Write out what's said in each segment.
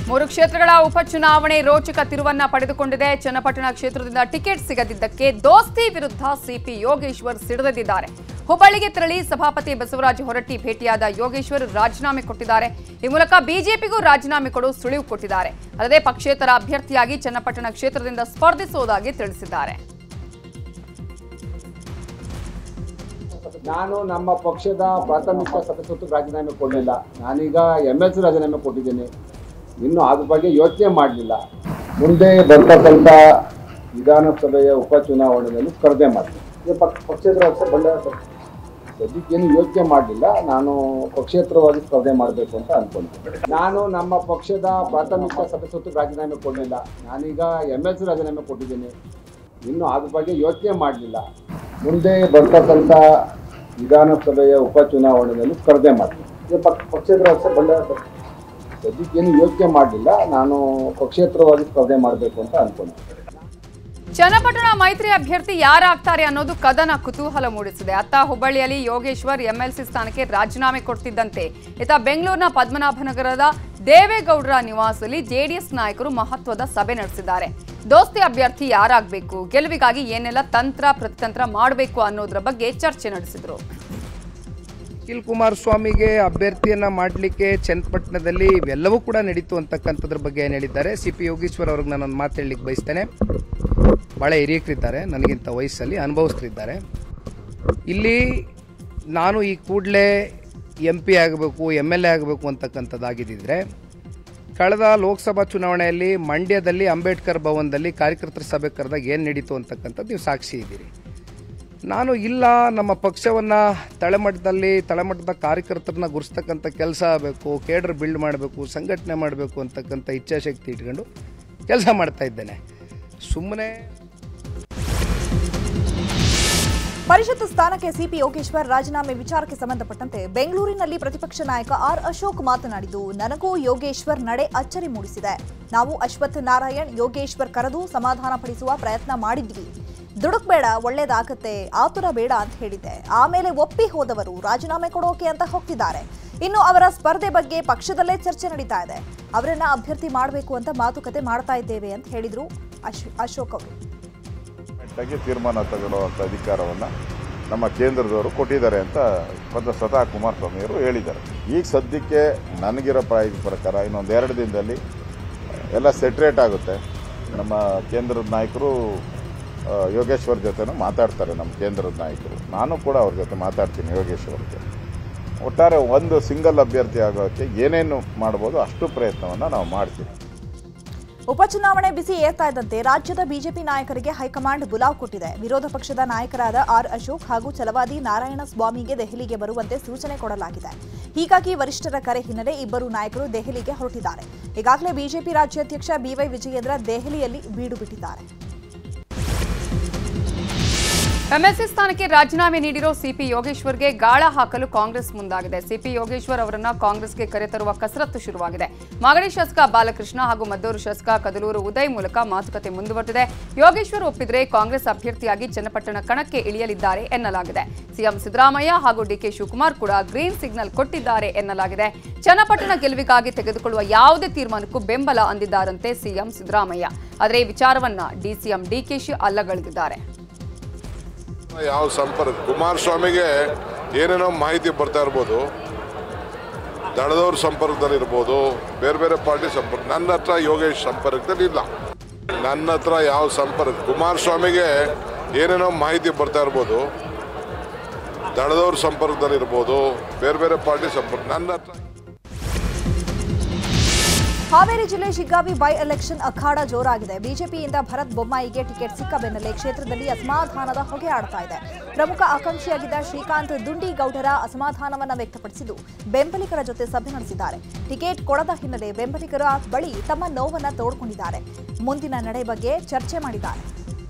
ಮೂರು ಕ್ಷೇತ್ರಗಳ ಉಪಚುನಾವಣೆ ರೋಚಕ ತಿರುವನ್ನ ಪಡೆದುಕೊಂಡಿದೆ ಚನ್ನಪಟ್ಟಣ ಕ್ಷೇತ್ರದಿಂದ ಟಿಕೆಟ್ ಸಿಗದಿದ್ದಕ್ಕೆ ದೋಸ್ತಿ ವಿರುದ್ಧ ಸಿಪಿ ಯೋಗೇಶ್ವರ್ ಸಿಡಿದಿದ್ದಾರೆ ಹುಬ್ಬಳ್ಳಿಗೆ ತೆರಳಿ ಸಭಾಪತಿ ಬಸವರಾಜ ಹೊರಟ್ಟಿ ಭೇಟಿಯಾದ ಯೋಗೇಶ್ವರ್ ರಾಜೀನಾಮೆ ಕೊಟ್ಟಿದ್ದಾರೆ ಈ ಮೂಲಕ ಬಿಜೆಪಿಗೂ ರಾಜೀನಾಮೆ ಕೊಡು ಸುಳಿವು ಕೊಟ್ಟಿದ್ದಾರೆ ಅಲ್ಲದೆ ಪಕ್ಷೇತರ ಅಭ್ಯರ್ಥಿಯಾಗಿ ಚನ್ನಪಟ್ಟಣ ಕ್ಷೇತ್ರದಿಂದ ಸ್ಪರ್ಧಿಸುವುದಾಗಿ ತಿಳಿಸಿದ್ದಾರೆ ನಾನು ನಮ್ಮ ಪಕ್ಷದ ಪ್ರಾಥಮಿಕ ಸದಸ್ಯತ್ವ ರಾಜೀನಾಮೆ ಕೊಡಲಿಲ್ಲ ನಾನೀಗ ಎಮ್ ಎಲ್ ಸಿ ರಾಜೀನಾಮೆ ಕೊಟ್ಟಿದ್ದೇನೆ ಇನ್ನು ಅದ್ರ ಬಗ್ಗೆ ಯೋಚನೆ ಮಾಡಲಿಲ್ಲ ಮುಂದೆ ಬರ್ತಕ್ಕಂಥ ವಿಧಾನಸಭೆಯ ಉಪಚುನಾವಣೆಯಲ್ಲಿ ಸ್ಪರ್ಧೆ ಮಾಡ್ತೀನಿ ಇದು ಪಕ್ಷ ಪಕ್ಷೇತರ ಅಷ್ಟೇ ಬಂಡಾಯ ಪಕ್ಷ. ಸದ್ಯಕ್ಕೇನು ಯೋಚನೆ ಮಾಡಲಿಲ್ಲ ನಾನು ಪಕ್ಷೇತರವಾಗಿ ಸ್ಪರ್ಧೆ ಮಾಡಬೇಕು ಅಂತ ಅನ್ಕೊಂಡಿದ್ದೆ ನಾನು ನಮ್ಮ ಪಕ್ಷದ ಪ್ರಾಥಮಿಕ ಸದಸ್ಯತ್ವ ರಾಜೀನಾಮೆ ಕೊಡಲಿಲ್ಲ ನಾನೀಗ ಎಮ್ ಎಲ್ ಸಿ ರಾಜೀನಾಮೆ ಕೊಟ್ಟಿದ್ದೇನೆ ಇನ್ನು ಅದ್ರ ಬಗ್ಗೆ ಯೋಚನೆ ಮಾಡಲಿಲ್ಲ ಮುಂದೆ ಬರ್ತಕ್ಕಂಥ ವಿಧಾನಸಭೆಯ ಉಪಚುನಾವಣೆಯಲ್ಲಿ ಸ್ಪರ್ಧೆ ಮಾಡ್ತೀನಿ ಇದು ಪಕ್ಷ ಪಕ್ಷೇತರ ಅಷ್ಟೇ ಬಂಡಾಯ ಪಕ್ಷ. ಸದ್ಯಕ್ಕೇನು ಯೋಚನೆ ಮಾಡಲಿಲ್ಲ ನಾನು ಪಕ್ಷೇತರವಾಗಿ ಸ್ಪರ್ಧೆ ಮಾಡಬೇಕು ಅಂತ ಅನ್ಕೊಂಡಿದ್ದೆ ಚನ್ನಪಟ್ಟಣ ಮೈತ್ರಿ ಅಭ್ಯರ್ಥಿ ಯಾರಾಗ್ತಾರೆ ಅನ್ನೋದು ಕದನ ಕುತೂಹಲ ಮೂಡಿಸಿದೆ ಅತ್ತ ಹುಬ್ಬಳ್ಳಿಯಲ್ಲಿ ಯೋಗೇಶ್ವರ್ ಎಂಎಲ್ಸಿ ಸ್ಥಾನಕ್ಕೆ ರಾಜೀನಾಮೆ ಕೊಡ್ತಿದ್ದಂತೆ ಇತ್ತ ಬೆಂಗಳೂರಿನ ಪದ್ಮನಾಭನಗರದ ದೇವೇಗೌಡರ ನಿವಾಸದಲ್ಲಿ ಜೆಡಿಎಸ್ ನಾಯಕರು ಮಹತ್ವದ ಸಭೆ ನಡೆಸಿದ್ದಾರೆ ದೋಸ್ತಿ ಅಭ್ಯರ್ಥಿ ಯಾರಾಗಬೇಕು ಗೆಲುವಿಗಾಗಿ ಏನೆಲ್ಲ ತಂತ್ರ ಪ್ರತಿತಂತ್ರ ಮಾಡಬೇಕು ಅನ್ನೋದ್ರ ಬಗ್ಗೆ ಚರ್ಚೆ ನಡೆಸಿದ್ರು ನಿಖಿಲ್ ಕುಮಾರಸ್ವಾಮಿಗೆ ಅಭ್ಯರ್ಥಿಯನ್ನ ಮಾಡಲಿಕ್ಕೆ ಚನ್ನಪಟ್ಟಣದಲ್ಲಿ ಇವೆಲ್ಲವೂ ಕೂಡ ನಡೀತು ಅಂತಕ್ಕಂಥದ್ರ ಬಗ್ಗೆ ಏನು ಹೇಳಿದ್ದಾರೆ ಸಿ ಪಿ ಯೋಗೇಶ್ವರ್ ಅವ್ರಿಗೆ ನಾನು ಒಂದು ಮಾತು ಹೇಳಲಿಕ್ಕೆ ಬಯಸ್ತೇನೆ ಭಾಳ ಹಿರಿಯಕರಿದ್ದಾರೆ ನನಗಿಂತ ವಯಸ್ಸಲ್ಲಿ ಅನುಭವಿಸ್ತಿದ್ದಾರೆ ಇಲ್ಲಿ ನಾನು ಈ ಕೂಡಲೇ ಎಂ ಪಿ ಆಗಬೇಕು ಎಮ್ ಎಲ್ ಎ ಆಗಬೇಕು ಅಂತಕ್ಕಂಥದ್ದಾಗಿದ್ದಿದ್ರೆ ಕಳೆದ ಲೋಕಸಭಾ ಚುನಾವಣೆಯಲ್ಲಿ ಮಂಡ್ಯದಲ್ಲಿ ಅಂಬೇಡ್ಕರ್ ಭವನದಲ್ಲಿ ಕಾರ್ಯಕರ್ತರ ಸಭೆ ಕರೆದಾಗ ಏನು ನಡೀತು ಅಂತಕ್ಕಂಥದ್ದು ನೀವು ಸಾಕ್ಷಿ ಇದ್ದೀರಿ ನಾನು ಇಲ್ಲ ನಮ್ಮ ಪಕ್ಷವನ್ನು ತಳಮಟ್ಟದಲ್ಲಿ ತಳಮಟ್ಟದ ಕಾರ್ಯಕರ್ತರನ್ನ ಗುರುಸ್ತಕ್ಕಂಥ ಕೆಲಸ ಆಗಬೇಕು ಕೇಡರ್ ಬಿಲ್ಡ್ ಮಾಡಬೇಕು ಸಂಘಟನೆ ಮಾಡಬೇಕು ಅಂತಕ್ಕಂಥ ಇಚ್ಛಾಶಕ್ತಿ ಇಟ್ಕೊಂಡು ಕೆಲಸ ಮಾಡ್ತಾ ಇದ್ದೇನೆ ಸುಮ್ಮನೆ ಪರಿಷತ್ ಸ್ಥಾನಕ್ಕೆ ಸಿಪಿ ಯೋಗೇಶ್ವರ್ ರಾಜೀನಾಮೆ ವಿಚಾರಕ್ಕೆ ಸಂಬಂಧಪಟ್ಟಂತೆ ಬೆಂಗಳೂರಿನಲ್ಲಿ ಪ್ರತಿಪಕ್ಷ ನಾಯಕ ಆರ್ ಅಶೋಕ್ ಮಾತನಾಡಿದ್ದು ನನಗೂ ಯೋಗೇಶ್ವರ್ ನಡೆ ಅಚ್ಚರಿ ಮೂಡಿಸಿದೆ ನಾವು ಅಶ್ವಥ್ ನಾರಾಯಣ್ ಯೋಗೇಶ್ವರ್ ಕರೆದು ಸಮಾಧಾನ ಪಡಿಸುವ ಪ್ರಯತ್ನ ಮಾಡಿದ್ವಿ ದುಡುಕ್ಬೇಡ ಒಳ್ಳೇದಾಗತ್ತೆ ಆತುರ ಬೇಡ ಅಂತ ಹೇಳಿದ್ದೆ ಆಮೇಲೆ ಒಪ್ಪಿ ಹೋದವರು ರಾಜೀನಾಮೆ ಕೊಡೋಕೆ ಅಂತ ಹೋಗ್ತಿದ್ದಾರೆ ಇನ್ನು ಅವರ ಸ್ಪರ್ಧೆ ಬಗ್ಗೆ ಪಕ್ಷದಲ್ಲೇ ಚರ್ಚೆ ನಡೀತಾ ಇದೆ ಅವರನ್ನ ಅಭ್ಯರ್ಥಿ ಮಾಡಬೇಕು ಅಂತ ಮಾತುಕತೆ ಮಾಡ್ತಾ ಇದ್ದೇವೆ ಅಂತ ಹೇಳಿದ್ರು ಅಶ್ ಅಶೋಕ್ ಅವರು ಆಗಿ ತೀರ್ಮಾನ ತಗೊಳ್ಳುವಂಥ ಅಧಿಕಾರವನ್ನು ನಮ್ಮ ಕೇಂದ್ರದವರು ಕೊಟ್ಟಿದ್ದಾರೆ ಅಂತ ಮತ್ತು ಸ್ವತಃ ಕುಮಾರಸ್ವಾಮಿಯವರು ಹೇಳಿದ್ದಾರೆ ಈಗ ಸದ್ಯಕ್ಕೆ ನನಗಿರೋ ಪ್ರಾಯ ಪ್ರಕಾರ ಇನ್ನೊಂದು ಎರಡು ದಿನದಲ್ಲಿ ಎಲ್ಲ ಸೆಟ್ರೇಟ್ ಆಗುತ್ತೆ ನಮ್ಮ ಕೇಂದ್ರದ ನಾಯಕರು ಆ, ಯೋಗೇಶ್ವರ್ ಜೊತೆನೂ ಮಾತಾಡ್ತಾರೆ ನಮ್ಮ ಕೇಂದ್ರದ ನಾಯಕರು ನಾನು ಕೂಡ ಅವ್ರ ಜೊತೆ ಮಾತಾಡ್ತೀನಿ ಯೋಗೇಶ್ವರ್ಗೆ ಒಟ್ಟಾರೆ ಒಂದು ಸಿಂಗಲ್ ಅಭ್ಯರ್ಥಿ ಆಗೋಕ್ಕೆ ಏನೇನು ಮಾಡ್ಬೋದು ಅಷ್ಟು ಪ್ರಯತ್ನವನ್ನು ನಾವು ಮಾಡ್ತೀವಿ ಉಪಚುನಾವಣೆ ಬಿಸಿ ಏರ್ತಾ ಇದ್ದಂತೆ ರಾಜ್ಯದ ಬಿಜೆಪಿ ನಾಯಕರಿಗೆ ಹೈಕಮಾಂಡ್ ಬುಲಾವ್ ಕೊಟ್ಟಿದೆ ವಿರೋಧ ಪಕ್ಷದ ನಾಯಕರಾದ ಆರ್ ಅಶೋಕ್ ಹಾಗೂ ಛಲವಾದಿ ನಾರಾಯಣ ಸ್ವಾಮಿಗೆ ದೆಹಲಿಗೆ ಬರುವಂತೆ ಸೂಚನೆ ಕೊಡಲಾಗಿದೆ ಹೀಗಾಗಿ ವರಿಷ್ಠರ ಕರೆ ಹಿನ್ನೆಲೆ ಇಬ್ಬರು ನಾಯಕರು ದೆಹಲಿಗೆ ಹೊರಟಿದ್ದಾರೆ ಈಗಾಗಲೇ ಬಿಜೆಪಿ ರಾಜ್ಯಾಧ್ಯಕ್ಷ ಬಿವೈ ವಿಜಯೇಂದ್ರ ದೆಹಲಿಯಲ್ಲಿ ಬೀಡು ಬಿಟ್ಟಿದ್ದಾರೆ ಎಂಎಲ್ಸಿ ಸ್ಥಾನಕ್ಕೆ ರಾಜೀನಾಮೆ ನೀಡಿರೋ ಸಿಪಿ ಯೋಗೇಶ್ವರ್ಗೆ ಗಾಳ ಹಾಕಲು ಕಾಂಗ್ರೆಸ್ ಮುಂದಾಗಿದೆ ಸಿಪಿ ಯೋಗೇಶ್ವರ್ ಅವರನ್ನ ಕಾಂಗ್ರೆಸ್ಗೆ ಕರೆತರುವ ಕಸರತ್ತು ಶುರುವಾಗಿದೆ ಮಾಗಡಿ ಶಾಸಕ ಬಾಲಕೃಷ್ಣ ಹಾಗೂ ಮದ್ದೂರು ಶಾಸಕ ಕದಲೂರು ಉದಯ್ ಮೂಲಕ ಮಾತುಕತೆ ಮುಂದುವರೆದಿದೆ ಯೋಗೇಶ್ವರ್ ಒಪ್ಪಿದ್ರೆ ಕಾಂಗ್ರೆಸ್ ಅಭ್ಯರ್ಥಿಯಾಗಿ ಚನ್ನಪಟ್ಟಣ ಕಣಕ್ಕೆ ಇಳಿಯಲಿದ್ದಾರೆ ಎನ್ನಲಾಗಿದೆ ಸಿಎಂ ಸಿದ್ದರಾಮಯ್ಯ ಹಾಗೂ ಡಿಕೆ ಶಿವಕುಮಾರ್ ಕೂಡ ಗ್ರೀನ್ ಸಿಗ್ನಲ್ ಕೊಟ್ಟಿದ್ದಾರೆ ಎನ್ನಲಾಗಿದೆ ಚನ್ನಪಟ್ಟಣ ಗೆಲುವಿಗಾಗಿ ತೆಗೆದುಕೊಳ್ಳುವ ಯಾವುದೇ ತೀರ್ಮಾನಕ್ಕೂ ಬೆಂಬಲ ಅಂದಿದ್ದಾರಂತೆ ಸಿಎಂ ಸಿದ್ದರಾಮಯ್ಯ ಆದರೆ ಈ ವಿಚಾರವನ್ನ ಡಿಸಿಎಂ ಡಿಕೆಶಿ ಅಲ್ಲಗಳೆದಿದ್ದಾರೆ ಯಾವ ಸಂಪರ್ಕ ಕುಮಾರಸ್ವಾಮಿಗೆ ಏನೇನೋ ಮಾಹಿತಿ ಬರ್ತಾ ಇರ್ಬೋದು ದಳದವ್ರ ಸಂಪರ್ಕದಲ್ಲಿ ಇರ್ಬೋದು ಬೇರೆ ಬೇರೆ ಪಾರ್ಟಿ ಸಂಪರ್ಕ ನನ್ನ ಹತ್ರ ಯೋಗೇಶ್ ಸಂಪರ್ಕದಲ್ಲಿ ಇಲ್ಲ ನನ್ನ ಹತ್ರ ಯಾವ ಸಂಪರ್ಕ ಕುಮಾರಸ್ವಾಮಿಗೆ ಏನೇನೋ ಮಾಹಿತಿ ಬರ್ತಾ ಇರ್ಬೋದು ದಳದವ್ರ ಸಂಪರ್ಕದಲ್ಲಿ ಇರ್ಬೋದು ಬೇರೆ ಬೇರೆ ಪಾರ್ಟಿ ಸಂಪರ್ಕ ನನ್ನ ಹತ್ರ ಹಾವೇರಿ ಜಿಲ್ಲೆ ಶಿಗ್ಗಾವಿ ಬೈ ಎಲೆಕ್ಷನ್ ಅಖಾಡ ಜೋರಾಗಿದೆ ಬಿಜೆಪಿಯಿಂದ ಭರತ್ ಬೊಮ್ಮಾಯಿಗೆ ಟಿಕೆಟ್ ಸಿಕ್ಕ ಬೆನ್ನಲ್ಲೇ ಕ್ಷೇತ್ರದಲ್ಲಿ ಅಸಮಾಧಾನದ ಹೊಗೆ ಆಡ್ತಾ ಇದೆ ಪ್ರಮುಖ ಆಕಾಂಕ್ಷಿಯಾಗಿದ್ದ ಶ್ರೀಕಾಂತ್ ದುಂಡಿಗೌಡರ ಅಸಮಾಧಾನವನ್ನ ವ್ಯಕ್ತಪಡಿಸಿದ್ದು ಬೆಂಬಲಿಗರ ಜೊತೆ ಸಭೆ ನಡೆಸಿದ್ದಾರೆ ಟಿಕೆಟ್ ಕೊಡದ ಹಿನ್ನೆಲೆ ಬೆಂಬಲಿಗರ ಬಳಿ ತಮ್ಮ ನೋವನ್ನ ತೋಡ್ಕೊಂಡಿದ್ದಾರೆ ಮುಂದಿನ ನಡೆ ಬಗ್ಗೆ ಚರ್ಚೆ ಮಾಡಿದ್ದಾರೆ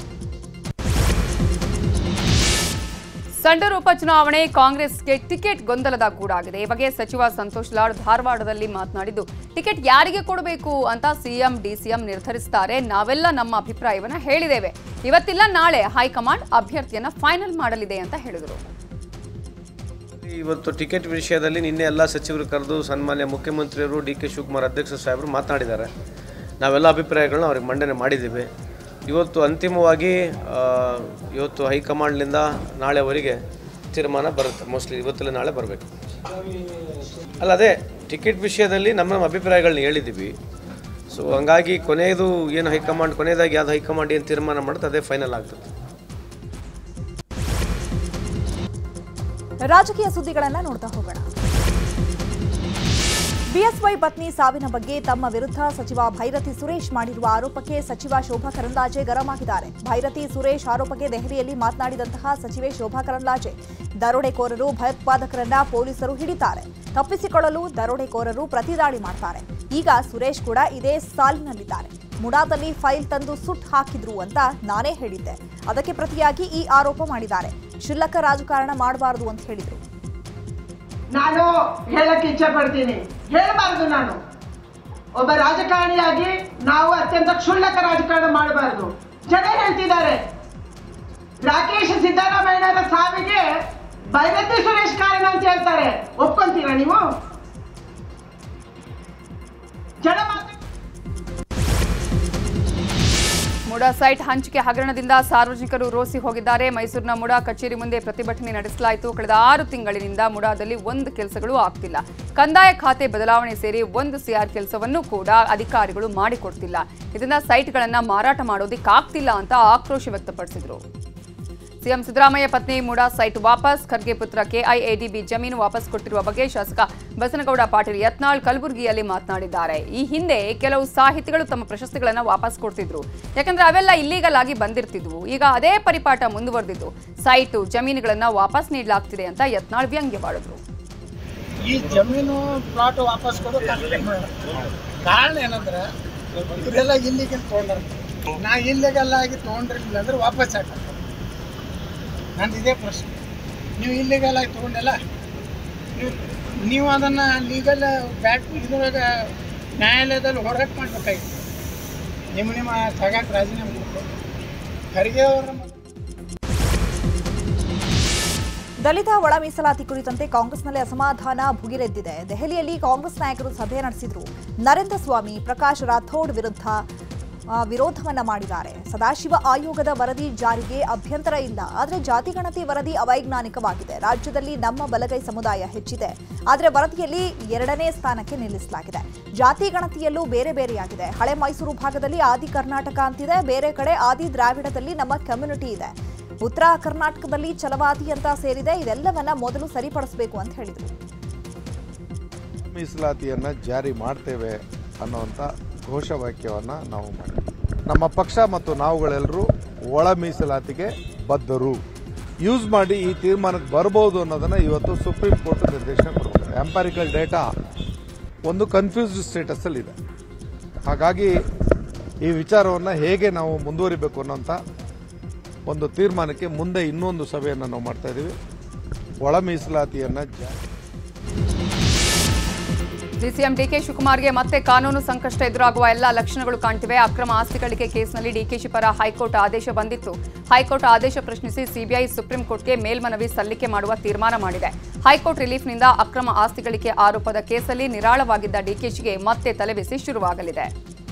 ಸಂಡೂರು ಉಪಚುನಾವಣೆ ಕಾಂಗ್ರೆಸ್ಗೆ ಟಿಕೆಟ್ ಗೊಂದಲದ ಗೂಡಾಗಿದೆ ಈ ಬಗ್ಗೆ ಸಚಿವ ಸಂತೋಷ್ ಲಾಡ್ ಧಾರವಾಡದಲ್ಲಿ ಮಾತನಾಡಿದ್ದು ಟಿಕೆಟ್ ಯಾರಿಗೆ ಕೊಡಬೇಕು ಅಂತ ಸಿಎಂ ಡಿಸಿಎಂ ನಿರ್ಧರಿಸುತ್ತಾರೆ ನಾವೆಲ್ಲ ನಮ್ಮ ಅಭಿಪ್ರಾಯವನ್ನ ಹೇಳಿದ್ದೇವೆ ಇವತ್ತಿಲ್ಲ ನಾಳೆ ಹೈಕಮಾಂಡ್ ಅಭ್ಯರ್ಥಿಯನ್ನ ಫೈನಲ್ ಮಾಡಲಿದೆ ಅಂತ ಹೇಳಿದರು ಇವತ್ತು ಟಿಕೆಟ್ ವಿಷಯದಲ್ಲಿ ನಿನ್ನೆ ಎಲ್ಲ ಸಚಿವರು ಕರೆದು ಸನ್ಮಾನ್ಯ ಮುಖ್ಯಮಂತ್ರಿಯವರು ಡಿ ಕೆ ಶಿವಕುಮಾರ್ ಅಧ್ಯಕ್ಷ ಸಾಹೇಬರು ಮಾತನಾಡಿದ್ದಾರೆ ನಾವೆಲ್ಲ ಅಭಿಪ್ರಾಯಗಳನ್ನ ಅವ್ರಿಗೆ ಮಂಡನೆ ಮಾಡಿದ್ದೀವಿ ಇವತ್ತು ಅಂತಿಮವಾಗಿ ಆ, ಇವತ್ತು ಹೈಕಮಾಂಡ್ನಿಂದ ನಾಳೆವರೆಗೆ ತೀರ್ಮಾನ ಬರುತ್ತೆ ಮೋಸ್ಟ್ಲಿ ಇವತ್ತಲ್ಲ ನಾಳೆ ಬರಬೇಕು ಅಲ್ಲ ಅದೇ ಟಿಕೆಟ್ ವಿಷಯದಲ್ಲಿ ನಮ್ಮ ನಮ್ಮ ಅಭಿಪ್ರಾಯಗಳನ್ನ ಹೇಳಿದ್ದೀವಿ ಸೊ ಹಂಗಾಗಿ ಕೊನೆಯದು ಏನು ಹೈಕಮಾಂಡ್ ಕೊನೆಯದಾಗಿ ಯಾವ್ದು ಹೈಕಮಾಂಡ್ ಏನು ತೀರ್ಮಾನ ಮಾಡುತ್ತೆ ಅದೇ ಫೈನಲ್ ಆಗ್ತದೆ ರಾಜಕೀಯ ಸುದ್ದಿಗಳನ್ನ ನೋಡ್ತಾ ಹೋಗೋಣ ಬಿಎಸ್ವೈ ಪತ್ನಿ ಸಾವಿನ ಬಗ್ಗೆ ತಮ್ಮ ವಿರುದ್ಧ ಸಚಿವ ಭೈರತಿ ಸುರೇಶ್ ಮಾಡಿರುವ ಆರೋಪಕ್ಕೆ ಸಚಿವ ಶೋಭಾ ಕರಂದ್ಲಾಜೆ ಗರಂ ಆಗಿದ್ದಾರೆ ಭೈರತಿ ಸುರೇಶ್ ಆರೋಪಕ್ಕೆ ದೆಹಲಿಯಲ್ಲಿ ಮಾತನಾಡಿದಂತಹ ಸಚಿವೆ ಶೋಭಾ ಕರಂದ್ಲಾಜೆ ದರೋಡೆಕೋರರು ಭಯೋತ್ಪಾದಕರನ್ನ ಪೊಲೀಸರು ಹಿಡಿತಾರೆ ತಪ್ಪಿಸಿಕೊಳ್ಳಲು ದರೋಡೆಕೋರರು ಪ್ರತಿದಾಳಿ ಮಾಡ್ತಾರೆ ಈಗ ಸುರೇಶ್ ಕೂಡ ಇದೇ ಸಾಲಿನಲ್ಲಿದ್ದಾರೆ ಮುಡಾದಲ್ಲಿ ಫೈಲ್ ತಂದು ಸುಟ್ ಹಾಕಿದ್ರು ಅಂತ ನಾನೇ ಹೇಳಿದ್ದೆ ಅದಕ್ಕೆ ಪ್ರತಿಯಾಗಿ ಈ ಆರೋಪ ಮಾಡಿದ್ದಾರೆ ಕ್ಷುಲ್ಲಕ ರಾಜಕಾರಣ ಮಾಡಬಾರದು ಅಂತ ಹೇಳಿದ್ರು ನಾನು ಹೇಳಕ್ಕೆ ಇಚ್ಛೆ ಪಡ್ತೀನಿ ಹೇಳಬಾರ್ದು ನಾನು ಒಬ್ಬ ರಾಜಕಾರಣಿಯಾಗಿ ನಾವು ಅತ್ಯಂತ ಕ್ಷುಲ್ಲಕ ರಾಜಕಾರಣ ಮಾಡಬಾರ್ದು ಜನ ಹೇಳ್ತಿದ್ದಾರೆ ರಾಕೇಶ್ ಸಿದ್ದರಾಮಯ್ಯನವರ ಸಾವಿಗೆ ಭೈರತಿ ಸುರೇಶ್ ಕಾರಣ ಅಂತ ಹೇಳ್ತಾರೆ ಒಪ್ಕೊಂತೀರಾ ನೀವು ಜನ ಮಾತ್ರ ಮುಡಾ ಸೈಟ್ ಹಂಚಿಕೆ ಹಗರಣದಿಂದ ಸಾರ್ವಜನಿಕರು ರೋಸಿ ಹೋಗಿದ್ದಾರೆ ಮೈಸೂರಿನ ಮುಡಾ ಕಚೇರಿ ಮುಂದೆ ಪ್ರತಿಭಟನೆ ನಡೆಸಲಾಯಿತು ಕಳೆದ ಆರು ತಿಂಗಳಿನಿಂದ ಮುಡಾದಲ್ಲಿ ಒಂದು ಕೆಲಸಗಳು ಆಗ್ತಿಲ್ಲ ಕಂದಾಯ ಖಾತೆ ಬದಲಾವಣೆ ಸೇರಿ ಒಂದು ಸಿಆರ್ ಕೆಲಸವನ್ನು ಕೂಡ ಅಧಿಕಾರಿಗಳು ಮಾಡಿಕೊಡ್ತಿಲ್ಲ ಇದರಿಂದ ಸೈಟ್ಗಳನ್ನ ಮಾರಾಟ ಮಾಡೋದಿಕ್ಕಾಗ್ತಿಲ್ಲ ಅಂತ ಆಕ್ರೋಶ ವ್ಯಕ್ತಪಡಿಸಿದರು ಸಿಎಂ ಸಿದ್ದರಾಮಯ್ಯ ಪತ್ನಿ ಮುಡಾ ಸೈಟ್ ವಾಪಸ್ ಖರ್ಗೆ ಪುತ್ರ ಕೆಐಎಡಿಬಿ ಜಮೀನು ವಾಪಸ್ ಕೊಟ್ಟಿರುವ ಬಗ್ಗೆ ಶಾಸಕ ಬಸನಗೌಡ ಪಾಟೀಲ್ ಯತ್ನಾಳ್ ಕಲಬುರಗಿಯಲ್ಲಿ ಮಾತನಾಡಿದ್ದಾರೆ ಈ ಹಿಂದೆ ಕೆಲವು ಸಾಹಿತಿಗಳು ತಮ್ಮ ಪ್ರಶಸ್ತಿಗಳನ್ನು ವಾಪಸ್ ಕೊಡ್ತಿದ್ರು ಯಾಕಂದ್ರೆ ಅವೆಲ್ಲ ಇಲ್ಲೀಗಲ್ ಆಗಿ ಬಂದಿರ್ತಿದ್ವು ಈಗ ಅದೇ ಪರಿಪಾಠ ಮುಂದುವರೆದಿದ್ದು ಸೈಟು ಜಮೀನುಗಳನ್ನ ವಾಪಸ್ ನೀಡಲಾಗ್ತಿದೆ ಅಂತ ಯತ್ನಾಳ್ ವ್ಯಂಗ್ಯವಾಡಿದ್ರು ಈ ಜಮೀನು ಪ್ಲಾಟ್ ವಾಪಸ್ ಕೊಡೋ ಕಾರಣ ಏನಂದ್ರೆ ಇವರೆಲ್ಲ ಇಲ್ಲಿಗೆ ತೊಗೊಂಡ್ರ ನಾ ಇಲ್ಲಿಗೆಲ್ಲ ಆಗಿ ತೊಗೊಂಡಿರ್ಲಿಲ್ಲ ಅಂದ್ರೆ ವಾಪಸ್ ಹಾಕ ನಂದು ಇದೇ ಪ್ರಶ್ನೆ ನೀವು ಇಲ್ಲಿಗೆಲ್ಲ ಆಗಿ ತೊಗೊಂಡಲ್ಲ ನೀವು ನೀವು ಅದನ್ನು ಲೀಗಲ್ ಬ್ಯಾಕ್ ಇದ್ರೊಳಗೆ ನ್ಯಾಯಾಲಯದಲ್ಲಿ ಹೋರಾಟ ಮಾಡ್ಬೇಕಾಗಿತ್ತು ನಿಮ್ಮ ನಿಮ್ಮ ತಗಕ್ಕೆ ರಾಜೀನಾಮೆ ಕೊಟ್ಟು ಖರ್ಗೆ ಅವರ ದಲಿತ ಒಳ ಮೀಸಲಾತಿ ಕುರಿತಂತೆ ಕಾಂಗ್ರೆಸ್ನಲ್ಲಿ ಅಸಮಾಧಾನ ಭುಗಿಲೆದ್ದಿದೆ ದೆಹಲಿಯಲ್ಲಿ ಕಾಂಗ್ರೆಸ್ ನಾಯಕರು ಸಭೆ ನಡೆಸಿದ್ರು ನರೇಂದ್ರ ಸ್ವಾಮಿ ಪ್ರಕಾಶ್ ರಾಥೋಡ್ ವಿರುದ್ಧ ಆ, ವಿರೋಧವನ್ನ ಮಾಡಿದ್ದಾರೆ ಸದಾಶಿವ ಆಯೋಗದ ವರದಿ ಜಾರಿಗೆ ಅಭ್ಯಂತರ ಇಲ್ಲ ಆದರೆ ಜಾತಿಗಣತಿ ವರದಿ ಅವೈಜ್ಞಾನಿಕವಾಗಿದೆ ರಾಜ್ಯದಲ್ಲಿ ನಮ್ಮ ಬಲಗೈ ಸಮುದಾಯ ಹೆಚ್ಚಿದೆ ಆದರೆ ವರದಿಯಲ್ಲಿ ಎರಡನೇ ಸ್ಥಾನಕ್ಕೆ ನಿಲ್ಲಿಸಲಾಗಿದೆ ಜಾತಿ ಗಣತಿಯಲ್ಲೂ ಬೇರೆ ಬೇರೆಯಾಗಿದೆ ಹಳೆ ಮೈಸೂರು ಭಾಗದಲ್ಲಿ ಆದಿ ಕರ್ನಾಟಕ ಅಂತಿದೆ ಬೇರೆ ಕಡೆ ಆದಿ ದ್ರಾವಿಡದಲ್ಲಿ ನಮ್ಮ ಕಮ್ಯುನಿಟಿ ಇದೆ ಉತ್ತರ ಕರ್ನಾಟಕದಲ್ಲಿ ಛಲವಾದಿ ಅಂತ ಸೇರಿದೆ ಇದೆಲ್ಲವನ್ನ ಮೊದಲು ಸರಿಪಡಿಸಬೇಕು ಅಂತ ಹೇಳಿದರು ಮೀಸಲಾತಿಯನ್ನು ಜಾರಿ ಮಾಡ್ತೇವೆ ಅನ್ನುವಂಥ ಘೋಷವಾಕ್ಯವನ್ನು ನಾವು ಮಾಡಿದ್ವಿ ನಮ್ಮ ಪಕ್ಷ ಮತ್ತು ನಾವುಗಳೆಲ್ಲರೂ ಒಳ ಮೀಸಲಾತಿಗೆ ಬದ್ಧರು ಯೂಸ್ ಮಾಡಿ ಈ ತೀರ್ಮಾನಕ್ಕೆ ಬರ್ಬೋದು ಅನ್ನೋದನ್ನು ಇವತ್ತು ಸುಪ್ರೀಂ ಕೋರ್ಟ್ ನಿರ್ದೇಶನ ಕೊಡ್ತಾರೆ ಎಂಪಾರಿಕಲ್ ಡೇಟಾ ಒಂದು ಕನ್ಫ್ಯೂಸ್ಡ್ ಸ್ಟೇಟಸ್ಸಲ್ಲಿದೆ ಹಾಗಾಗಿ ಈ ವಿಚಾರವನ್ನು ಹೇಗೆ ನಾವು ಮುಂದುವರಿಬೇಕು ಅನ್ನೋಂಥ ಒಂದು ತೀರ್ಮಾನಕ್ಕೆ ಮುಂದೆ ಇನ್ನೊಂದು ಸಭೆಯನ್ನು ನಾವು ಮಾಡ್ತಾ ಇದ್ದೀವಿ ಒಳ ಮೀಸಲಾತಿಯನ್ನು ಜಾರಿ ಡಿಸಿಎಂ ಡಿಕೆ ಶಿವಕುಮಾರ್ಗೆ ಮತ್ತೆ ಕಾನೂನು ಸಂಕಷ್ಟ ಎದುರಾಗುವ ಎಲ್ಲ ಲಕ್ಷಣಗಳು ಕಾಣ್ತಿವೆ ಅಕ್ರಮ ಆಸ್ತಿ ಗಳಿಕೆ ಕೇಸ್ನಲ್ಲಿ ಡಿಕೆಶಿ ಪರ ಹೈಕೋರ್ಟ್ ಆದೇಶ ಬಂದಿತ್ತು ಹೈಕೋರ್ಟ್ ಆದೇಶ ಪ್ರಶ್ನಿಸಿ ಸಿಬಿಐ ಸುಪ್ರೀಂ ಕೋರ್ಟ್ಗೆ ಮೇಲ್ಮನವಿ ಸಲ್ಲಿಕೆ ಮಾಡುವ ತೀರ್ಮಾನ ಮಾಡಿದೆ ಹೈಕೋರ್ಟ್ ರಿಲೀಫ್ನಿಂದ ಅಕ್ರಮ ಆಸ್ತಿ ಗಳಿಕೆ ಆರೋಪದ ಕೇಸಲ್ಲಿ ನಿರಾಳವಾಗಿದ್ದ ಡಿಕೆಶಿಗೆ ಮತ್ತೆ ತಲೆಬಿಸಿ ಶುರುವಾಗಲಿದೆ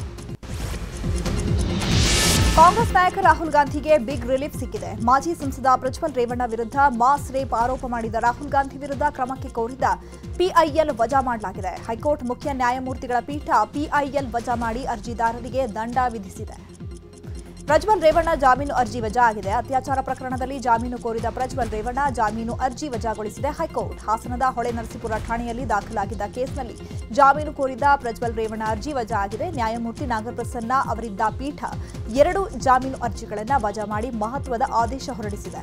ಕಾಂಗ್ರೆಸ್ ನಾಯಕ ರಾಹುಲ್ ಗಾಂಧಿಗೆ ಬಿಗ್ ರಿಲೀಫ್ ಸಿಕ್ಕಿದೆ ಮಾಜಿ ಸಂಸದ ಪ್ರಜ್ವಲ್ ರೇವಣ್ಣ ವಿರುದ್ಧ ಮಾಸ್ ರೇಪ್ ಆರೋಪ ಮಾಡಿದ ರಾಹುಲ್ ಗಾಂಧಿ ವಿರುದ್ಧ ಕ್ರಮಕ್ಕೆ ಕೋರಿದ್ದ ಪಿಐಎಲ್ ವಜಾ ಮಾಡಲಾಗಿದೆ ಹೈಕೋರ್ಟ್ ಮುಖ್ಯ ನ್ಯಾಯಮೂರ್ತಿಗಳ ಪೀಠ ಪಿಐಎಲ್ ವಜಾ ಮಾಡಿ ಅರ್ಜಿದಾರರಿಗೆ ದಂಡ ವಿಧಿಸಿದೆ ಪ್ರಜ್ವಲ್ ರೇವಣ್ಣ ಜಾಮೀನು ಅರ್ಜಿ ವಜಾ ಆಗಿದೆ ಅತ್ಯಾಚಾರ ಪ್ರಕರಣದಲ್ಲಿ ಜಾಮೀನು ಕೋರಿದ ಪ್ರಜ್ವಲ್ ರೇವಣ್ಣ ಜಾಮೀನು ಅರ್ಜಿ ವಜಾಗೊಳಿಸಿದೆ ಹೈಕೋರ್ಟ್ ಹಾಸನದ ಹೊಳೆ ನರಸೀಪುರ ಠಾಣೆಯಲ್ಲಿ ದಾಖಲಾಗಿದ್ದ ಕೇಸ್ನಲ್ಲಿ ಜಾಮೀನು ಕೋರಿದ ಪ್ರಜ್ವಲ್ ರೇವಣ್ಣ ಅರ್ಜಿ ವಜಾ ಆಗಿದೆ ನ್ಯಾಯಮೂರ್ತಿ ನಾಗಪ್ರಸನ್ನ ಅವರಿದ್ದ ಪೀಠ ಎರಡು ಜಾಮೀನು ಅರ್ಜಿಗಳನ್ನು ವಜಾ ಮಾಡಿ ಮಹತ್ವದ ಆದೇಶ ಹೊರಡಿಸಿದೆ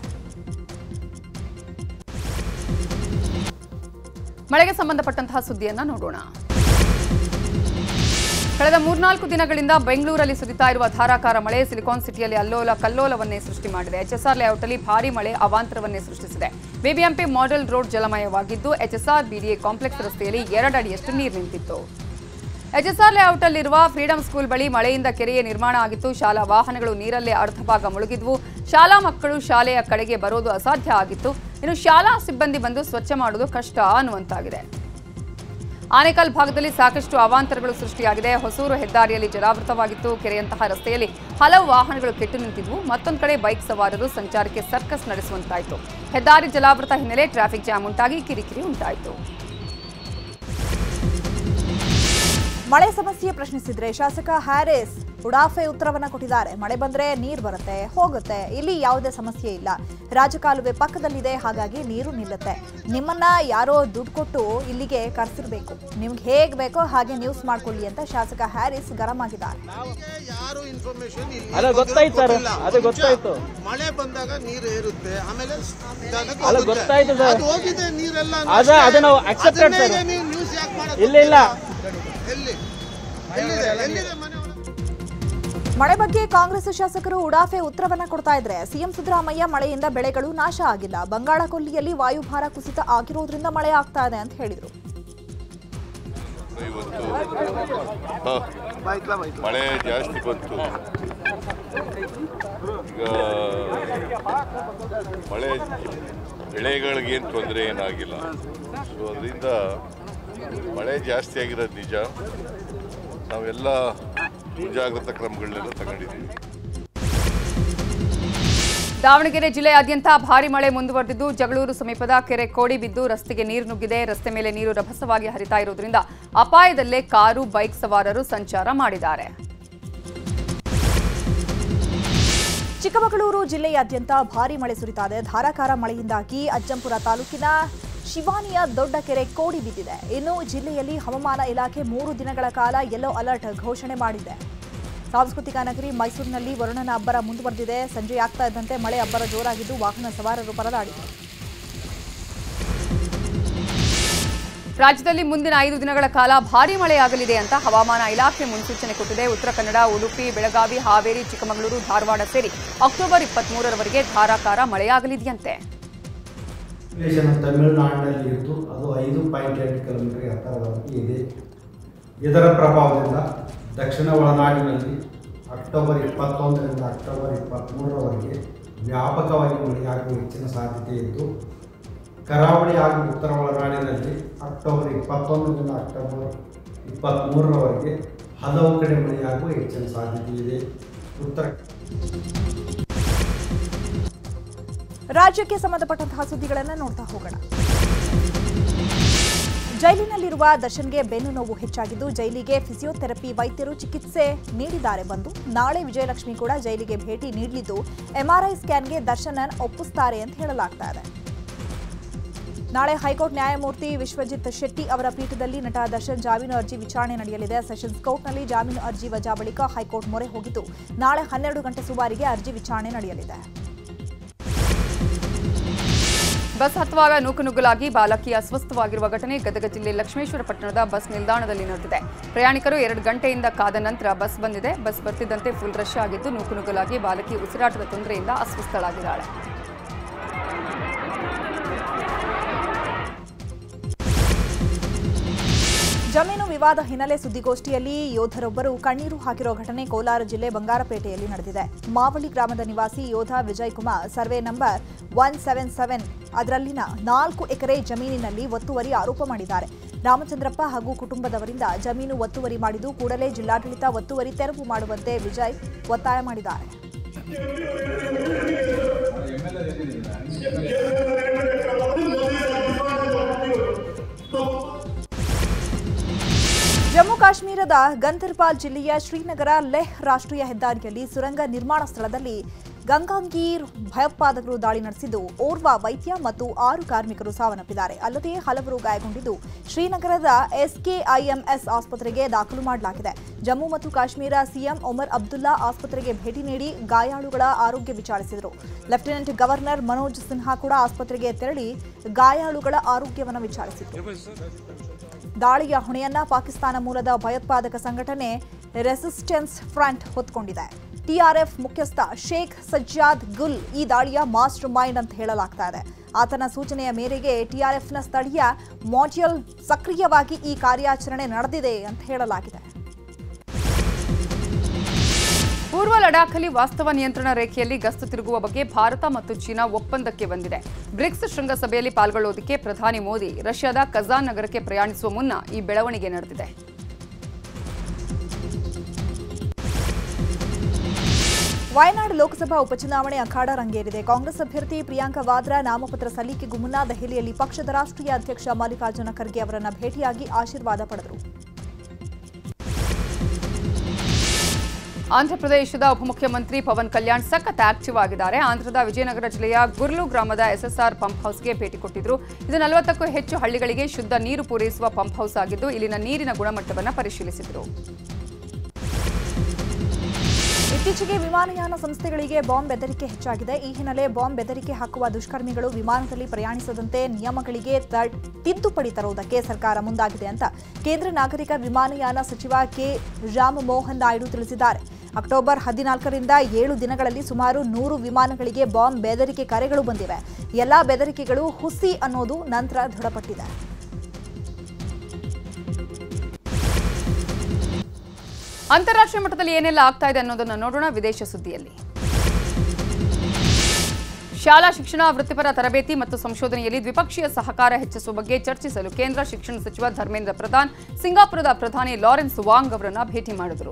ಮಳೆಗೆ ಸಂಬಂಧಪಟ್ಟಂತಹ ಸುದ್ದಿಯನ್ನ ನೋಡೋಣ ಕಳೆದ ಮೂರ್ನಾಲ್ಕು ದಿನಗಳಿಂದ ಬೆಂಗಳೂರಲ್ಲಿ ಸುರಿತಾ ಇರುವ ಧಾರಾಕಾರ ಮಳೆ ಸಿಲಿಕಾನ್ ಸಿಟಿಯಲ್ಲಿ ಅಲ್ಲೋಲ ಕಲ್ಲೋಲವನ್ನೇ ಸೃಷ್ಟಿ ಮಾಡಿದೆ ಎಚ್ಎಸ್ಆರ್ ಲೇಔಟ್ನಲ್ಲಿ ಭಾರೀ ಮಳೆ ಅವಾಂತರವನ್ನೇ ಸೃಷ್ಟಿಸಿದೆ ಬಿಬಿಎಂಪಿ ಮಾಡೆಲ್ ರೋಡ್ ಜಲಮಯವಾಗಿದ್ದು ಎಚ್ಎಸ್ಆರ್ ಬಿಡಿಎ ಕಾಂಪ್ಲೆಕ್ಸ್ ರಸ್ತೆಯಲ್ಲಿ ಎರಡು ಅಡಿಯಷ್ಟು ನೀರು ನಿಂತಿತ್ತು ಎಚ್ಎಸ್ಆರ್ ಲೇಔಟ್ನಲ್ಲಿರುವ ಫ್ರೀಡಂ ಸ್ಕೂಲ್ ಬಳಿ ಮಳೆಯಿಂದ ಕೆರೆಯ ನಿರ್ಮಾಣ ಆಗಿತ್ತು ಶಾಲಾ ವಾಹನಗಳು ನೀರಲ್ಲೇ ಅರ್ಧ ಭಾಗ ಮುಳುಗಿದ್ವು ಶಾಲಾ ಮಕ್ಕಳು ಶಾಲೆಯ ಕಡೆಗೆ ಬರೋದು ಅಸಾಧ್ಯ ಆಗಿತ್ತು ಇನ್ನು ಶಾಲಾ ಸಿಬ್ಬಂದಿ ಬಂದು ಸ್ವಚ್ಛ ಮಾಡುವುದು ಕಷ್ಟ ಅನ್ನುವಂತಾಗಿದೆ ಆನೇಕಲ್ ಭಾಗದಲ್ಲಿ ಸಾಕಷ್ಟು ಅವಾಂತರಗಳು ಸೃಷ್ಟಿಯಾಗಿದೆ ಹೊಸೂರು ಹೆದ್ದಾರಿಯಲ್ಲಿ ಜಲಾವೃತವಾಗಿತ್ತು ಕೆರೆಯಂತಹ ರಸ್ತೆಯಲ್ಲಿ ಹಲವು ವಾಹನಗಳು ಕೆಟ್ಟು ನಿಂತಿದ್ವು ಮತ್ತೊಂದು ಕಡೆ ಬೈಕ್ ಸವಾರರು ಸಂಚಾರಕ್ಕೆ ಸರ್ಕಸ್ ನಡೆಸುವಂತಾಯಿತು ಹೆದ್ದಾರಿ ಜಲಾವೃತ ಹಿನ್ನೆಲೆ ಟ್ರಾಫಿಕ್ ಜಾಮ್ ಉಂಟಾಗಿ ಕಿರಿಕಿರಿ ಉಂಟಾಯಿತು ಮಳೆ ಸಮಸ್ಯೆ ಪ್ರಶ್ನಿಸಿದ್ರೆ ಶಾಸಕ ಹ್ಯಾರಿಸ್ ಉಡಾಫೆ ಉತ್ತರವನ್ನ ಕೊಟ್ಟಿದ್ದಾರೆ ಮಳೆ ಬಂದ್ರೆ ನೀರು ಬರುತ್ತೆ ಹೋಗುತ್ತೆ ಇಲ್ಲಿ ಯಾವುದೇ ಸಮಸ್ಯೆ ಇಲ್ಲ ರಾಜಕಾಲುವೆ ಪಕ್ಕದಲ್ಲಿದೆ ಹಾಗಾಗಿ ನೀರು ನಿಲ್ಲುತ್ತೆ ನಿಮ್ಮನ್ನ ಯಾರೋ ದುಡ್ಡು ಕೊಟ್ಟು ಇಲ್ಲಿಗೆ ಕರೆಸಿರ್ಬೇಕು ನಿಮ್ಗೆ ಹೇಗ್ ಬೇಕೋ ಹಾಗೆ ನ್ಯೂಸ್ ಮಾಡ್ಕೊಳ್ಳಿ ಅಂತ ಶಾಸಕ ಹ್ಯಾರಿಸ್ ಗರಂ ಆಗಿದ್ದಾರೆ ಯಾರು ಇನ್ಫಾರ್ಮೇಶನ್ ಅದೇ ಗೊತ್ತಾಯ್ತು ಸರ್ ಅದೇ ಗೊತ್ತಾಯ್ತು ಮಳೆ ಬಂದಾಗ ನೀರು ಏರುತ್ತೆ ಆಮೇಲೆ ಜಾಗಕ್ಕೆ ಅಲ್ಲ ಹೋಗುತ್ತೆ. ಗೊತ್ತಾಯ್ತು ಸರ್ ಅದು ಹೋಗಿದೆ ನೀರೆಲ್ಲ ಅದೇ ಅದು ನಾವು accepted sir. ನ್ಯೂಸ್ ಯಾಕೆ ಮಾಡೋದು ಇಲ್ಲ ಇಲ್ಲ ಎಲ್ಲಿ ಎಲ್ಲಿದೆ ಎಲ್ಲಿದೆ ಮನೆ ಒಳಗೆ? ಮಳೆ ಬಗ್ಗೆ ಕಾಂಗ್ರೆಸ್ ಶಾಸಕರು ಉಡಾಫೆ ಉತ್ತರವನ್ನ ಕೊಡ್ತಾ ಇದ್ರೆ ಸಿಎಂ ಸಿದ್ದರಾಮಯ್ಯ ಮಳೆಯಿಂದ ಬೆಳೆಗಳು ನಾಶ ಆಗಿಲ್ಲ ಬಂಗಾಳ ಕೊಲ್ಲಿಯಲ್ಲಿ ವಾಯುಭಾರ ಕುಸಿತ ಆಗಿರೋದ್ರಿಂದ ಮಳೆ ಆಗ್ತಾ ಇದೆ ಅಂತ ಹೇಳಿದ್ರು ಇವತ್ತು ಮಳೆ ಜಾಸ್ತಿ ಬಂತು ಈಗ ಮಳೆ ಬೆಳೆಗಳಿಗೇನು ತೊಂದರೆ ಏನಾಗಿಲ್ಲ ಸೊ ಅದರಿಂದ ಮಳೆ ಜಾಸ್ತಿ ಆಗಿರೋದು ನಿಜ ನಾವೆಲ್ಲ ಮುಂಜಾಗ್ರತಾ ಕ್ರಮಗಳನ್ನೆಲ್ಲ ತಗೊಂಡಿದ್ದೀವಿ ದಾವಣಗೆರೆ ಜಿಲ್ಲೆಯಾದ್ಯಂತ ಭಾರಿ ಮಳೆ ಮುಂದುವರೆದಿದ್ದು ಜಗಳೂರು ಸಮೀಪದ ಕೆರೆ ಕೋಡಿ ಬಿದ್ದು ರಸ್ತೆಗೆ ನೀರು ನುಗ್ಗಿದೆ ರಸ್ತೆ ಮೇಲೆ ನೀರು ರಭಸವಾಗಿ ಹರಿತಾ ಇರುವುದರಿಂದ ಅಪಾಯದಲ್ಲೇ ಕಾರು ಬೈಕ್ ಸವಾರರು ಸಂಚಾರ ಮಾಡಿದ್ದಾರೆ ಚಿಕ್ಕಮಗಳೂರು ಜಿಲ್ಲೆಯಾದ್ಯಂತ ಭಾರಿ ಮಳೆ ಸುರಿತಾ ಇದೆ ಧಾರಾಕಾರ ಮಳೆಯಿಂದಾಗಿ ಅಜ್ಜಂಪುರ ತಾಲೂಕಿನ ಶಿವಾನಿಯ ದೊಡ್ಡ ಕೆರೆ ಕೋಡಿ ಬಿದ್ದಿದೆ ಇನ್ನು ಜಿಲ್ಲೆಯಲ್ಲಿ ಹವಾಮಾನ ಇಲಾಖೆ ಮೂರು ದಿನಗಳ ಕಾಲ ಯೆಲ್ಲೋ ಅಲರ್ಟ್ ಘೋಷಣೆ ಮಾಡಿದೆ ಸಾಂಸ್ಕೃತಿಕ ನಗರಿ ಮೈಸೂರಿನಲ್ಲಿ ವರುಣನ ಅಬ್ಬರ ಮುಂದುವರೆದಿದೆ ಸಂಜೆ ಆಗ್ತಾ ಇದ್ದಂತೆ ಮಳೆ ಅಬ್ಬರ ಜೋರಾಗಿದ್ದು ವಾಹನ ಸವಾರರು ಪರದಾಡಿದರು ರಾಜ್ಯದಲ್ಲಿ ಮುಂದಿನ ಐದು ದಿನಗಳ ಕಾಲ ಭಾರೀ ಮಳೆಯಾಗಲಿದೆ ಅಂತ ಹವಾಮಾನ ಇಲಾಖೆ ಮುನ್ಸೂಚನೆ ಕೊಟ್ಟಿದೆ ಉತ್ತರ ಕನ್ನಡ ಉಡುಪಿ ಬೆಳಗಾವಿ ಹಾವೇರಿ ಚಿಕ್ಕಮಗಳೂರು ಧಾರವಾಡ ಸೇರಿ ಅಕ್ಟೋಬರ್ ಇಪ್ಪತ್ಮೂರರವರೆಗೆ ಧಾರಾಕಾರ ಮಳೆಯಾಗಲಿದೆಯಂತೆ ರಿಲೇಷನ್ ತಮಿಳುನಾಡಿನಲ್ಲಿ ಇತ್ತು ಅದು ಐದು ಪಾಯಿಂಟ್ ಎಂಟು ಕಿಲೋಮೀಟರ್ ಎತ್ತರದವರೆಗೆ ಇದೆ ಇದರ ಪ್ರಭಾವದಿಂದ ದಕ್ಷಿಣ ಒಳನಾಡಿನಲ್ಲಿ ಅಕ್ಟೋಬರ್ ಇಪ್ಪತ್ತೊಂದರಿಂದ ಅಕ್ಟೋಬರ್ ಇಪ್ಪತ್ತ್ಮೂರರವರೆಗೆ ವ್ಯಾಪಕವಾಗಿ ಮಳೆಯಾಗುವ ಹೆಚ್ಚಿನ ಸಾಧ್ಯತೆ ಇದ್ದು ಕರಾವಳಿ ಹಾಗೂ ಉತ್ತರ ಒಳನಾಡಿನಲ್ಲಿ ಅಕ್ಟೋಬರ್ ಇಪ್ಪತ್ತೊಂದರಿಂದ ಅಕ್ಟೋಬರ್ ಇಪ್ಪತ್ತ್ಮೂರರವರೆಗೆ ಹಲವು ಕಡೆ ಮಳೆಯಾಗುವ ಹೆಚ್ಚಿನ ಸಾಧ್ಯತೆ ಇದೆ ಉತ್ತರ ರಾಜ್ಯಕ್ಕೆ ಸಂಬಂಧಪಟ್ಟಂತಹ ಸುದ್ದಿಗಳನ್ನು ನೋಡ್ತಾ ಹೋಗೋಣ ಜೈಲಿನಲ್ಲಿರುವ ದರ್ಶನ್ಗೆ ಬೆನ್ನು ನೋವು ಹೆಚ್ಚಾಗಿದ್ದು ಜೈಲಿಗೆ ಫಿಸಿಯೋಥೆರಪಿ ವೈದ್ಯರು ಚಿಕಿತ್ಸೆ ನೀಡಿದ್ದಾರೆ ಬಂದು ನಾಳೆ ವಿಜಯಲಕ್ಷ್ಮಿ ಕೂಡ ಜೈಲಿಗೆ ಭೇಟಿ ನೀಡಲಿದ್ದು ಎಂಆರ್ಐ ಸ್ಕ್ಯಾನ್ಗೆ ದರ್ಶನನ್ ಒಪ್ಪಿಸ್ತಾರೆ ಅಂತ ಹೇಳಲಾಗ್ತಾ ಇದೆ ನಾಳೆ ಹೈಕೋರ್ಟ್ ನ್ಯಾಯಮೂರ್ತಿ ವಿಶ್ವಜಿತ್ ಶೆಟ್ಟಿ ಅವರ ಪೀಠದಲ್ಲಿ ನಟ ದರ್ಶನ್ ಜಾಮೀನು ಅರ್ಜಿ ವಿಚಾರಣೆ ನಡೆಯಲಿದೆ ಸೆಷನ್ಸ್ ಕೋರ್ಟ್ನಲ್ಲಿ ಜಾಮೀನು ಅರ್ಜಿ ವಜಾ ಬಳಿಕ ಹೈಕೋರ್ಟ್ ಮೊರೆ ಹೋಗಿದ್ದು ನಾಳೆ ಹನ್ನೆರಡು ಗಂಟೆ ಸುಮಾರಿಗೆ ಅರ್ಜಿ ವಿಚಾರಣೆ ನಡೆಯಲಿದೆ ಬಸ್ ಹತ್ತುವಾಗ ನೂಕುನುಗ್ಗಲಾಗಿ ಬಾಲಕಿ ಅಸ್ವಸ್ಥವಾಗಿರುವ ಘಟನೆ ಗದಗ ಜಿಲ್ಲೆ ಲಕ್ಷ್ಮೇಶ್ವರ ಪಟ್ಟಣದ ಬಸ್ ನಿಲ್ದಾಣದಲ್ಲಿ ನಡೆದಿದೆ ಪ್ರಯಾಣಿಕರು ಎರಡು ಗಂಟೆಯಿಂದ ಕಾದ ನಂತರ ಬಸ್ ಬಂದಿದೆ ಬಸ್ ಬರ್ತಿದ್ದಂತೆ ಫುಲ್ ರಶ್ ಆಗಿದ್ದು ನೂಕುನುಗ್ಗಲಾಗಿ ಬಾಲಕಿ ಉಸಿರಾಟದ ತೊಂದರೆಯಿಂದ ಅಸ್ವಸ್ಥಳಾಗಿದ್ದಾಳೆ ಜಮೀನು ವಿವಾದ ಹಿನ್ನೆಲೆ ಸುದ್ದಿಗೋಷ್ಠಿಯಲ್ಲಿ ಯೋಧರೊಬ್ಬರು ಕಣ್ಣೀರು ಹಾಕಿರೋ ಘಟನೆ ಕೋಲಾರ ಜಿಲ್ಲೆ ಬಂಗಾರಪೇಟೆಯಲ್ಲಿ ನಡೆದಿದೆ ಮಾವಳಿ ಗ್ರಾಮದ ನಿವಾಸಿ ಯೋಧ Vijay Kumar survey number one seven seven ಅದರಲ್ಲಿನ ನಾಲ್ಕು ಎಕರೆ ಜಮೀನಿನಲ್ಲಿ ಒತ್ತುವರಿ ಆರೋಪ ಮಾಡಿದ್ದಾರೆ ರಾಮಚಂದ್ರಪ್ಪ ಹಾಗೂ ಕುಟುಂಬದವರಿಂದ ಜಮೀನು ಒತ್ತುವರಿ ಮಾಡಿದ್ದು ಕೂಡಲೇ ಜಿಲ್ಲಾಡಳಿತ ಒತ್ತುವರಿ ತೆರವು ಮಾಡುವಂತೆ ವಿಜಯ್ ಒತ್ತಾಯ ಮಾಡಿದ್ದಾರೆ ಜಮ್ಮು ಕಾಶ್ಮೀರದ ಗಂದರ್ಬಾಲ್ ಜಿಲ್ಲೆಯ ಶ್ರೀನಗರ ಲೆಹ್ ರಾಷ್ಟ್ರೀಯ ಹೆದ್ದಾರಿಯಲ್ಲಿ ಸುರಂಗ ನಿರ್ಮಾಣ ಸ್ಥಳದಲ್ಲಿ ಗಂಗಾಂಗೀರ್ ಭಯೋತ್ಪಾದಕರು ದಾಳಿ ನಡೆಸಿದ್ದು ಓರ್ವ ವೈದ್ಯ ಮತ್ತು ಆರು ಕಾರ್ಮಿಕರು ಸಾವನ್ನಪ್ಪಿದ್ದಾರೆ ಅಲ್ಲದೆ ಹಲವರು ಗಾಯಗೊಂಡಿದ್ದು ಶ್ರೀನಗರದ ಎಸ್ಕೆಐಎಂಎಸ್ ಆಸ್ಪತ್ರೆಗೆ ದಾಖಲು ಮಾಡಲಾಗಿದೆ ಜಮ್ಮು ಮತ್ತು ಕಾಶ್ಮೀರ ಸಿಎಂ ಒಮರ್ ಅಬ್ದುಲ್ಲಾ ಆಸ್ಪತ್ರೆಗೆ ಭೇಟಿ ನೀಡಿ ಗಾಯಾಳುಗಳ ಆರೋಗ್ಯ ವಿಚಾರಿಸಿದರು ಲೆಫ್ಟಿನೆಂಟ್ ಗವರ್ನರ್ ಮನೋಜ್ ಸಿನ್ಹಾ ಕೂಡ ಆಸ್ಪತ್ರೆಗೆ ತೆರಳಿ ಗಾಯಾಳುಗಳ ಆರೋಗ್ಯವನ್ನು ವಿಚಾರಿಸಿದರು ದಾಳಿಯ ಹೊಣೆಯನ್ನ ಪಾಕಿಸ್ತಾನ ಮೂಲದ ಭಯೋತ್ಪಾದಕ ಸಂಘಟನೆ ರೆಸಿಸ್ಟೆನ್ಸ್ ಫ್ರಂಟ್ ಹೊತ್ತುಕೊಂಡಿದೆ ಟಿಆರ್ಎಫ್ ಮುಖ್ಯಸ್ಥ ಶೇಖ್ ಸಜ್ಜಾದ್ ಗುಲ್ ಈ ದಾಳಿಯ ಮಾಸ್ಟರ್ ಮೈಂಡ್ ಅಂತ ಹೇಳಲಾಗ್ತಾ ಇದೆ ಆತನ ಸೂಚನೆಯ ಮೇರೆಗೆ ಟಿಆರ್ಎಫ್ನ ಸ್ಥಳೀಯ ಮಾಡ್ಯೂಲ್ ಸಕ್ರಿಯವಾಗಿ ಈ ಕಾರ್ಯಾಚರಣೆ ನಡೆದಿದೆ ಅಂತ ಹೇಳಲಾಗಿದೆ ಪೂರ್ವ ಲಡಾಖ್ನಲ್ಲಿ ವಾಸ್ತವ ನಿಯಂತ್ರಣ ರೇಖೆಯಲ್ಲಿ ಗಸ್ತು ತಿರುಗುವ ಬಗ್ಗೆ ಭಾರತ ಮತ್ತು ಚೀನಾ ಒಪ್ಪಂದಕ್ಕೆ ಬಂದಿದೆ ಬ್ರಿಕ್ಸ್ ಶೃಂಗಸಭೆಯಲ್ಲಿ ಪಾಲ್ಗೊಳ್ಳುವುದಕ್ಕೆ ಪ್ರಧಾನಿ ಮೋದಿ ರಷ್ಯಾದ ಕಜಾನ್ ನಗರಕ್ಕೆ ಪ್ರಯಾಣಿಸುವ ಮುನ್ನ ಈ ಬೆಳವಣಿಗೆ ನಡೆದಿದೆ ವಯನಾಡು ಲೋಕಸಭಾ ಉಪಚುನಾವಣೆ ಅಖಾಡ ರಂಗೇರಿದೆ ಕಾಂಗ್ರೆಸ್ ಅಭ್ಯರ್ಥಿ ಪ್ರಿಯಾಂಕಾ ವಾದ್ರಾ ನಾಮಪತ್ರ ಸಲ್ಲಿಕೆಗೂ ಮುನ್ನ ದೆಹಲಿಯಲ್ಲಿ ಪಕ್ಷದ ರಾಷ್ಟ್ರೀಯ ಅಧ್ಯಕ್ಷ ಮಲ್ಲಿಕಾರ್ಜುನ ಖರ್ಗೆ ಅವರನ್ನ ಭೇಟಿಯಾಗಿ ಆಶೀರ್ವಾದ ಪಡೆದರು ಆಂಧ್ರಪ್ರದೇಶದ ಉಪಮುಖ್ಯಮಂತ್ರಿ ಪವನ್ ಕಲ್ಯಾಣ್ ಸಖತ್ ಆಕ್ಟಿವ್ ಆಗಿದ್ದಾರೆ ಆಂಧ್ರದ ವಿಜಯನಗರ ಜಿಲ್ಲೆಯ ಗುರ್ಲು ಗ್ರಾಮದ ಎಸ್ಎಸ್ಆರ್ ಪಂಪ್ ಹೌಸ್ಗೆ ಭೇಟಿ ಕೊಟ್ಟಿದ್ರು ಇದು ನಲವತ್ತಕ್ಕೂ ಹೆಚ್ಚು ಹಳ್ಳಿಗಳಿಗೆ ಶುದ್ಧ ನೀರು ಪೂರೈಸುವ ಪಂಪ್ ಹೌಸ್ ಆಗಿದ್ದು ಇಲ್ಲಿನ ನೀರಿನ ಗುಣಮಟ್ಟವನ್ನು ಪರಿಶೀಲಿಸಿದರು ಇತ್ತೀಚೆಗೆ ವಿಮಾನಯಾನ ಸಂಸ್ಥೆಗಳಿಗೆ ಬಾಂಬ್ ಬೆದರಿಕೆ ಹೆಚ್ಚಾಗಿದೆ ಈ ಹಿನ್ನೆಲೆ ಬಾಂಬ್ ಬೆದರಿಕೆ ಹಾಕುವ ದುಷ್ಕರ್ಮಿಗಳು ವಿಮಾನದಲ್ಲಿ ಪ್ರಯಾಣಿಸದಂತೆ ನಿಯಮಗಳಿಗೆ ತ- ತಿದ್ದುಪಡಿ ತರುವುದಕ್ಕೆ ಸರ್ಕಾರ ಮುಂದಾಗಿದೆ ಅಂತ ಕೇಂದ್ರ ನಾಗರಿಕ ವಿಮಾನಯಾನ ಸಚಿವ ಕೆ ರಾಮಮೋಹನ್ ನಾಯ್ಡು ತಿಳಿಸಿದ್ದಾರೆ ಅಕ್ಟೋಬರ್ ಹದಿನಾಲ್ಕರಿಂದ ಏಳು ದಿನಗಳಲ್ಲಿ ಸುಮಾರು ನೂರು ವಿಮಾನಗಳಿಗೆ ಬಾಂಬ್ ಬೆದರಿಕೆ ಕರೆಗಳು ಬಂದಿವೆ ಎಲ್ಲಾ ಬೆದರಿಕೆಗಳು ಹುಸಿ ಅನ್ನೋದು ನಂತರ ದೃಢಪಟ್ಟಿದೆ ಅಂತಾರಾಷ್ಟ್ರೀಯ ಮಟ್ಟದಲ್ಲಿ ಏನೆಲ್ಲ ಆಗ್ತಾ ಇದೆ ಅನ್ನೋದನ್ನ ನೋಡೋಣ ವಿದೇಶ ಸುದ್ದಿಯಲ್ಲಿ ಶಾಲಾ ಶಿಕ್ಷಣ ವೃತ್ತಿಪರ ತರಬೇತಿ ಮತ್ತು ಸಂಶೋಧನೆಯಲ್ಲಿ ದ್ವಿಪಕ್ಷೀಯ ಸಹಕಾರ ಹೆಚ್ಚಿಸುವ ಬಗ್ಗೆ ಚರ್ಚಿಸಲು ಕೇಂದ್ರ ಶಿಕ್ಷಣ ಸಚಿವ ಧರ್ಮೇಂದ್ರ ಪ್ರಧಾನ್ ಸಿಂಗಾಪುರದ ಪ್ರಧಾನಿ ಲಾರೆನ್ಸ್ ವಾಂಗ್ ಅವರನ್ನ ಭೇಟಿ ಮಾಡಿದರು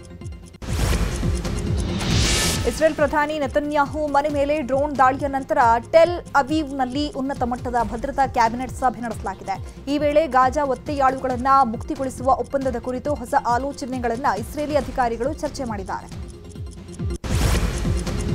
ಇಸ್ರೇಲ್ ಪ್ರಧಾನಿ ನೆತನ್ಯಾಹು ಮನೆ ಮೇಲೆ ಡ್ರೋನ್ ದಾಳಿಯ ನಂತರ ಟೆಲ್ ಅವೀವ್ನಲ್ಲಿ ಉನ್ನತ ಮಟ್ಟದ ಭದ್ರತಾ ಕ್ಯಾಬಿನೆಟ್ ಸಭೆ ನಡೆಸಲಾಗಿದೆ ಈ ವೇಳೆ ಗಾಜಾ ಒತ್ತೆಯಾಳುಗಳನ್ನು ಮುಕ್ತಿಗೊಳಿಸುವ ಒಪ್ಪಂದದ ಕುರಿತು ಹೊಸ ಆಲೋಚನೆಗಳನ್ನು ಇಸ್ರೇಲಿ ಅಧಿಕಾರಿಗಳು ಚರ್ಚೆ ಮಾಡಿದ್ದಾರೆ